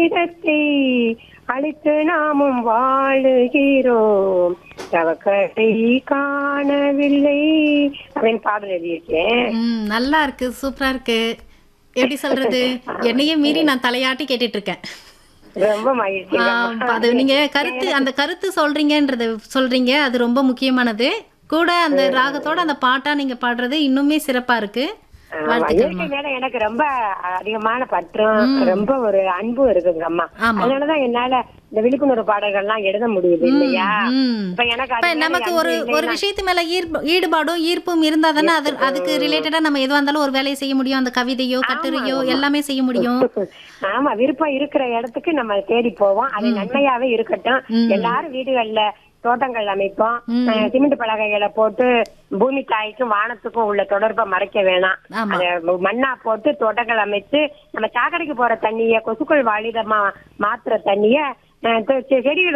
கீதத்தை அழித்து நாமும் வாழுகிறோம் தவக்கத்தை காணவில்லை அப்படின்னு பாடல் எழுதியிருக்கேன் ம் நல்லா இருக்கு சூப்பரா இருக்கு எப்படி சொல்றது என்னையே மீறி நான் தலையாட்டி கேட்டுட்டு இருக்கேன் ரொம்ப மகிழ்ச்சி ஆம், அது நீங்க கருத்து அந்த கருத்து சொல்றீங்கன்றத சொல்றீங்க அது ரொம்ப முக்கியமானது கூட அந்த ராகத்தோட அந்த பாட்டா நீங்க பாடுறது இன்னுமே சிறப்பா இருக்கு ஆமா, வாழ்த்துக்கள் இயற்கை மேல எனக்கு ரொம்ப அதிகமான பற்றும் ரொம்ப ஒரு அன்பும் இருக்குங்க அம்மா ஆமா. அதனாலதான் என்னால இந்த விழிப்புணர்வு பாடல்கள்லாம் எழுத முடியுது இல்லையா ம். இப்ப எனக்கு அது இப்ப மேல நமக்கு அன்பு ஒரு ஒரு இல்லைன்னா- விஷயத்து மேல ஈர்ப்பு ஈடுபாடும் ஈர்ப்பும் இருந்தா தானே அது அதுக்கு ரிலேட்டடா நம்ம எதுவா இருந்தாலும் ஒரு வேலையை செய்ய முடியும் அந்த கவிதையோ கட்டுரையோ எல்லாமே செய்ய முடியும் ஆமா விருப்பம் இருக்கிற இடத்துக்கு நம்ம தேடி போவோம் அது நன்மையாவே இருக்கட்டும் எல்லாரும் வீடுகள்ல தோட்டங்கள் அமைப்போம் அஹ், சிமெண்ட் பலகைகளை போட்டு பூமி தாய்க்கும் வானத்துக்கும் உள்ள தொடர்பை மறைக்க வேணாம் ஆமா. அத மண்ணா போட்டு தோட்டங்கள் அமைத்து நம்ம சாக்கடைக்கு போற தண்ணிய கொசுக்கள் வாழிடமா மாத்துற தண்ணிய அஹ், செ- செடிகள்